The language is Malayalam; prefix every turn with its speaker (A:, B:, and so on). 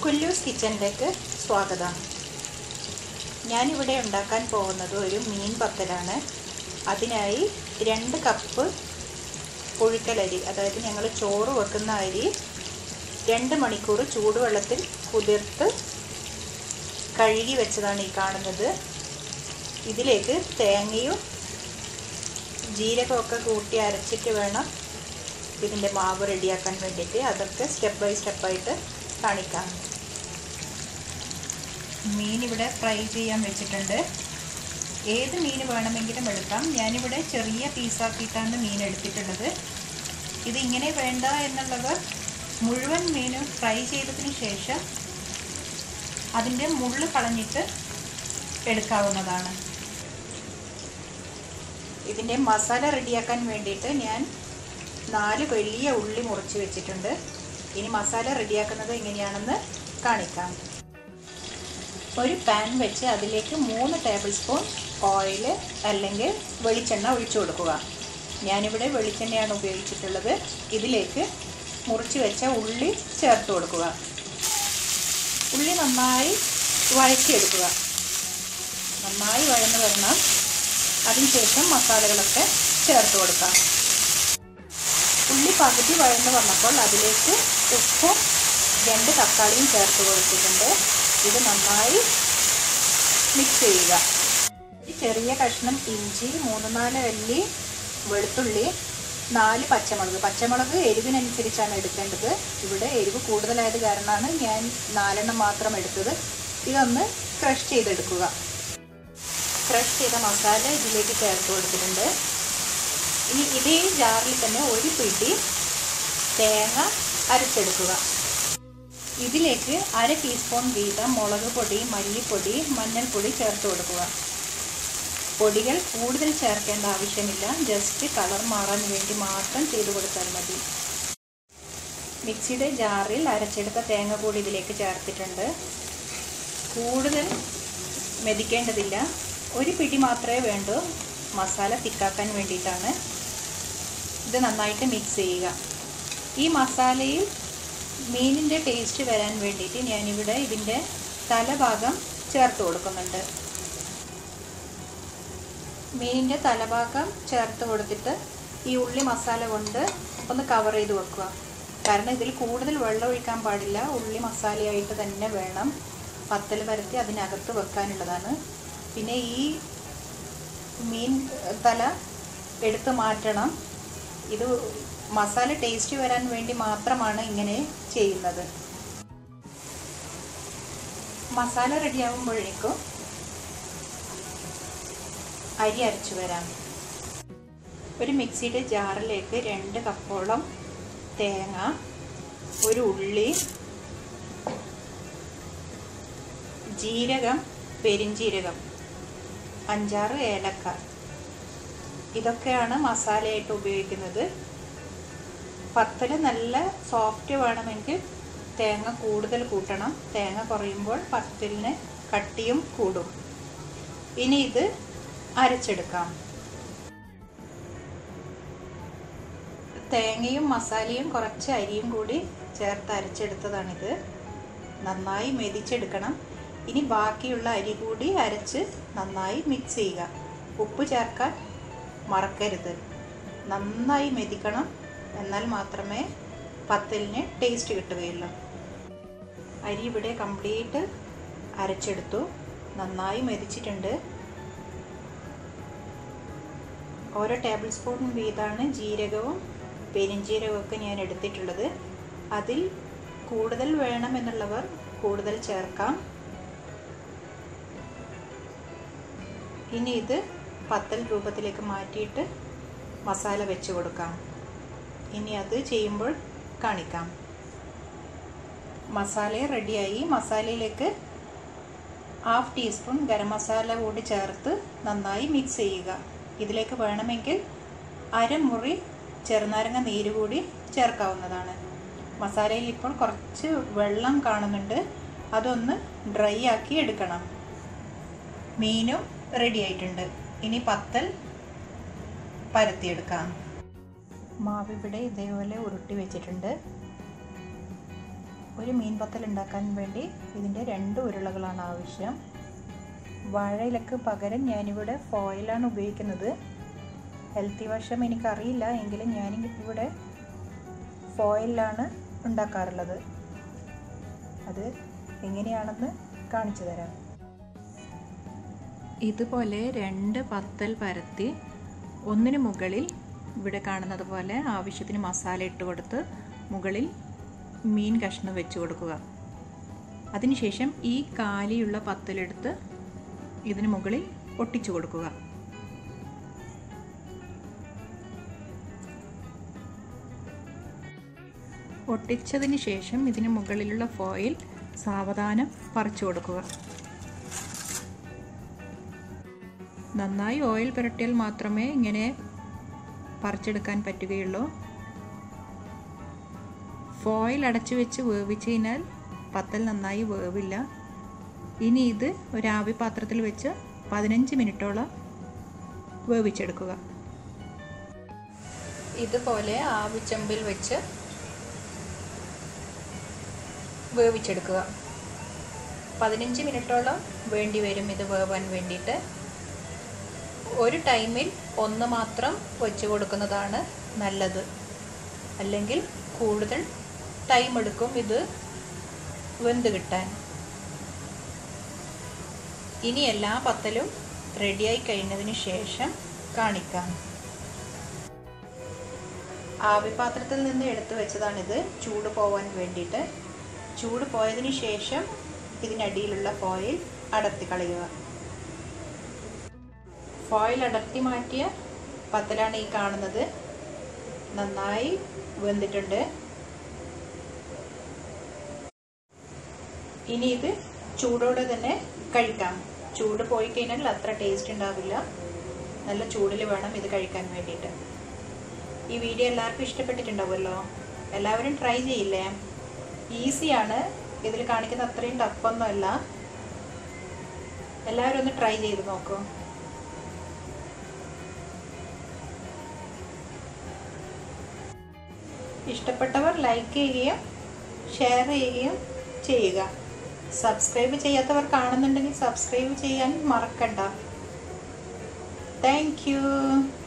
A: കുല്ലൂസ് കിച്ചണിലേക്ക് സ്വാഗതം ഞാനിവിടെ ഉണ്ടാക്കാൻ പോകുന്നത് ഒരു മീൻ പത്തലാണ് അതിനായി രണ്ട് കപ്പ് പുഴുക്കലരി അതായത് ഞങ്ങൾ ചോറ് വെക്കുന്ന അരി രണ്ട് മണിക്കൂർ ചൂടുവെള്ളത്തിൽ കുതിർത്ത് കഴുകി വെച്ചതാണ് ഈ കാണുന്നത് ഇതിലേക്ക് തേങ്ങയും ജീരകമൊക്കെ കൂട്ടി അരച്ചിട്ട് വേണം ഇതിൻ്റെ മാവ് റെഡിയാക്കാൻ വേണ്ടിയിട്ട് അതൊക്കെ സ്റ്റെപ്പ് ബൈ സ്റ്റെപ്പായിട്ട് കാണിക്കാം മീൻ ഇവിടെ ഫ്രൈ ചെയ്യാൻ വെച്ചിട്ടുണ്ട് ഏത് മീൻ വേണമെങ്കിലും എടുക്കാം ഞാനിവിടെ ചെറിയ പീസാക്കിയിട്ടാണ് മീൻ എടുത്തിട്ടുള്ളത് ഇത് ഇങ്ങനെ വേണ്ട എന്നുള്ളവർ മുഴുവൻ മീനും ഫ്രൈ ചെയ്തതിന് ശേഷം അതിൻ്റെ മുള്ള് കളഞ്ഞിട്ട് എടുക്കാവുന്നതാണ് ഇതിൻ്റെ മസാല റെഡിയാക്കാൻ വേണ്ടിയിട്ട് ഞാൻ നാല് വലിയ ഉള്ളി മുറിച്ച് വെച്ചിട്ടുണ്ട് ഇനി മസാല റെഡിയാക്കുന്നത് എങ്ങനെയാണെന്ന് കാണിക്കാം ഒരു പാൻ വെച്ച് അതിലേക്ക് മൂന്ന് ടേബിൾ സ്പൂൺ ഓയിൽ അല്ലെങ്കിൽ വെളിച്ചെണ്ണ ഒഴിച്ചു കൊടുക്കുക ഞാനിവിടെ വെളിച്ചെണ്ണയാണ് ഉപയോഗിച്ചിട്ടുള്ളത് ഇതിലേക്ക് മുറിച്ച് വെച്ച ഉള്ളി ചേർത്ത് കൊടുക്കുക ഉള്ളി നന്നായി വഴറ്റിയെടുക്കുക നന്നായി വഴന്ന് വരണം അതിനുശേഷം മസാലകളൊക്കെ ചേർത്ത് കൊടുക്കാം ഉള്ളി പകുതി വഴന്ന് വന്നപ്പോൾ അതിലേക്ക് ഉപ്പും രണ്ട് തക്കാളിയും ചേർത്ത് കൊടുത്തിട്ടുണ്ട് ഇത് നന്നായി മിക്സ് ചെയ്യുക ഒരു ചെറിയ കഷ്ണം ഇഞ്ചി മൂന്ന് നാല് അല്ലി വെളുത്തുള്ളി നാല് പച്ചമുളക് പച്ചമുളക് എരിവിനനുസരിച്ചാണ് എടുക്കേണ്ടത് ഇവിടെ എരിവ് കൂടുതലായത് കാരണമാണ് ഞാൻ നാലെണ്ണം മാത്രം എടുത്തത് ഇതൊന്ന് ക്രഷ് ചെയ്തെടുക്കുക ക്രഷ് ചെയ്ത മസാല ഇതിലേക്ക് ചേർത്ത് കൊടുത്തിട്ടുണ്ട് ഇനി ഇതേ ജാറിൽ തന്നെ ഒരു പിടി തേങ്ങ അരച്ചെടുക്കുക ഇതിലേക്ക് അര ടീസ്പൂൺ വീതം മുളക് പൊടി മല്ലിപ്പൊടി മഞ്ഞൾപ്പൊടി ചേർത്ത് കൊടുക്കുക പൊടികൾ കൂടുതൽ ചേർക്കേണ്ട ആവശ്യമില്ല ജസ്റ്റ് കളർ മാറാൻ വേണ്ടി മാത്രം ചെയ്തു കൊടുത്താൽ മതി മിക്സിയുടെ ജാറിൽ അരച്ചെടുത്ത തേങ്ങ കൂടി ഇതിലേക്ക് ചേർത്തിട്ടുണ്ട് കൂടുതൽ മെതിക്കേണ്ടതില്ല ഒരു പിടി മാത്രമേ വേണ്ടൂ മസാല തിക്കാക്കാൻ വേണ്ടിയിട്ടാണ് ഇത് നന്നായിട്ട് മിക്സ് ചെയ്യുക ഈ മസാലയിൽ മീനിൻ്റെ ടേസ്റ്റ് വരാൻ വേണ്ടിയിട്ട് ഞാനിവിടെ ഇതിൻ്റെ തലഭാഗം ചേർത്ത് കൊടുക്കുന്നുണ്ട് മീനിൻ്റെ തലഭാഗം ചേർത്ത് കൊടുത്തിട്ട് ഈ ഉള്ളി മസാല കൊണ്ട് ഒന്ന് കവർ ചെയ്ത് വെക്കുക കാരണം ഇതിൽ കൂടുതൽ വെള്ളം ഒഴിക്കാൻ പാടില്ല ഉള്ളി മസാലയായിട്ട് തന്നെ വേണം പത്തൽ പരത്തി അതിനകത്ത് വെക്കാനുള്ളതാണ് പിന്നെ ഈ മീൻ തല എടുത്ത് മാറ്റണം ഇത് മസാല ടേസ്റ്റ് വരാൻ വേണ്ടി മാത്രമാണ് ഇങ്ങനെ ചെയ്യുന്നത് മസാല റെഡിയാകുമ്പോഴേക്കും അരി അരച്ചു വരാം ഒരു മിക്സിയുടെ ജാറിലേക്ക് രണ്ട് കപ്പോളം തേങ്ങ ഒരു ഉള്ളി ജീരകം പെരിഞ്ജീരകം അഞ്ചാറ് ഏലക്ക ഇതൊക്കെയാണ് മസാലയായിട്ട് ഉപയോഗിക്കുന്നത് പത്തൽ നല്ല സോഫ്റ്റ് വേണമെങ്കിൽ തേങ്ങ കൂടുതൽ കൂട്ടണം തേങ്ങ കുറയുമ്പോൾ പത്തലിന് കട്ടിയും കൂടും ഇനി ഇത് അരച്ചെടുക്കാം തേങ്ങയും മസാലയും കുറച്ച് അരിയും കൂടി ചേർത്ത് അരച്ചെടുത്തതാണിത് നന്നായി മെതിച്ചെടുക്കണം ഇനി ബാക്കിയുള്ള അരി കൂടി അരച്ച് നന്നായി മിക്സ് ചെയ്യുക ഉപ്പ് ചേർക്കാൻ മറക്കരുത് നന്നായി മെതിക്കണം എന്നാൽ മാത്രമേ പത്തലിന് ടേസ്റ്റ് കിട്ടുകയുള്ളൂ അരി ഇവിടെ കംപ്ലീറ്റ് അരച്ചെടുത്തു നന്നായി മെതിച്ചിട്ടുണ്ട് ഓരോ ടേബിൾ സ്പൂൺ വീതമാണ് ജീരകവും പെരിഞ്ജീരകവും ഒക്കെ ഞാൻ എടുത്തിട്ടുള്ളത് അതിൽ കൂടുതൽ വേണമെന്നുള്ളവർ കൂടുതൽ ചേർക്കാം ഇനി ഇത് പത്തൽ രൂപത്തിലേക്ക് മാറ്റിയിട്ട് മസാല വെച്ച് കൊടുക്കാം ഇനി അത് ചെയ്യുമ്പോൾ കാണിക്കാം മസാല റെഡിയായി മസാലയിലേക്ക് ഹാഫ് ടീസ്പൂൺ ഗരം മസാല കൂടി ചേർത്ത് നന്നായി മിക്സ് ചെയ്യുക ഇതിലേക്ക് വേണമെങ്കിൽ അരമുറി ചെറുനാരങ്ങ നീര് കൂടി ചേർക്കാവുന്നതാണ് മസാലയിൽ ഇപ്പോൾ കുറച്ച് വെള്ളം കാണുന്നുണ്ട് അതൊന്ന് ഡ്രൈ ആക്കി എടുക്കണം മീനും റെഡി ആയിട്ടുണ്ട് ഇനി പത്തൽ പരത്തിയെടുക്കാം മാവ് ഇവിടെ ഇതേപോലെ ഉരുട്ടി വെച്ചിട്ടുണ്ട് ഒരു മീൻ പത്തൽ ഉണ്ടാക്കാൻ വേണ്ടി ഇതിൻ്റെ രണ്ട് ഉരുളകളാണ് ആവശ്യം വാഴയിലക്ക് പകരം ഞാനിവിടെ ഫോയിലാണ് ഉപയോഗിക്കുന്നത് ഹെൽത്തി വശം എനിക്കറിയില്ല എങ്കിലും ഞാൻ ഇവിടെ ഫോയിലാണ് ഉണ്ടാക്കാറുള്ളത് അത് എങ്ങനെയാണെന്ന് കാണിച്ചു തരാം ഇതുപോലെ രണ്ട് പത്തൽ പരത്തി ഒന്നിന് മുകളിൽ ഇവിടെ കാണുന്നത് പോലെ ആവശ്യത്തിന് മസാല ഇട്ട് കൊടുത്ത് മുകളിൽ മീൻ കഷ്ണം വെച്ച് കൊടുക്കുക അതിനുശേഷം ഈ കാലിയുള്ള പത്തലെടുത്ത് ഇതിന് മുകളിൽ ഒട്ടിച്ചു കൊടുക്കുക ഒട്ടിച്ചതിന് ശേഷം ഇതിന് മുകളിലുള്ള ഫോയിൽ സാവധാനം പറിച്ചു കൊടുക്കുക നന്നായി ഓയിൽ പുരട്ടിയാൽ മാത്രമേ ഇങ്ങനെ പറിച്ചെടുക്കാൻ പറ്റുകയുള്ളൂ ഫോയിൽ അടച്ചു വെച്ച് വേവിച്ച് കഴിഞ്ഞാൽ പത്തൽ നന്നായി വേവില്ല ഇനി ഇത് ഒരു ആവി പാത്രത്തിൽ വെച്ച് പതിനഞ്ച് മിനിറ്റോളം വേവിച്ചെടുക്കുക ഇതുപോലെ ആവിച്ചമ്പിൽ വെച്ച് വേവിച്ചെടുക്കുക പതിനഞ്ച് മിനിറ്റോളം വേണ്ടി വരും ഇത് വേവാൻ വേണ്ടിയിട്ട് ഒരു ടൈമിൽ ഒന്ന് മാത്രം വെച്ച് കൊടുക്കുന്നതാണ് നല്ലത് അല്ലെങ്കിൽ കൂടുതൽ ടൈം എടുക്കും ഇത് വെന്ത് കിട്ടാൻ ഇനി എല്ലാ പത്തലും റെഡിയായി കഴിഞ്ഞതിന് ശേഷം കാണിക്കാം ആവിപാത്രത്തിൽ നിന്ന് എടുത്തു വെച്ചതാണിത് ചൂട് പോവാൻ വേണ്ടിയിട്ട് ചൂട് പോയതിന് ശേഷം ഇതിനടിയിലുള്ള ഫോയിൽ അടർത്തി കളയുക ഫോയിൽ അടർത്തി മാറ്റിയ പത്തലാണ് ഈ കാണുന്നത് നന്നായി വെന്തിട്ടുണ്ട് ഇനി ഇത് ചൂടോടെ തന്നെ കഴിക്കാം ചൂട് പോയി കഴിഞ്ഞാൽ അത്ര ടേസ്റ്റ് ഉണ്ടാവില്ല നല്ല ചൂടിൽ വേണം ഇത് കഴിക്കാൻ വേണ്ടിയിട്ട് ഈ വീഡിയോ എല്ലാവർക്കും ഇഷ്ടപ്പെട്ടിട്ടുണ്ടാവുമല്ലോ എല്ലാവരും ട്രൈ ചെയ്യില്ലേ ഈസിയാണ് ഇതിൽ കാണിക്കുന്ന അത്രയും ടഫൊന്നുമല്ല എല്ലാവരും ഒന്ന് ട്രൈ ചെയ്ത് നോക്കൂ ഇഷ്ടപ്പെട്ടവർ ലൈക്ക് ചെയ്യുകയും ഷെയർ ചെയ്യുകയും ചെയ്യുക സബ്സ്ക്രൈബ് ചെയ്യാത്തവർ കാണുന്നുണ്ടെങ്കിൽ സബ്സ്ക്രൈബ് ചെയ്യാൻ മറക്കണ്ട താങ്ക്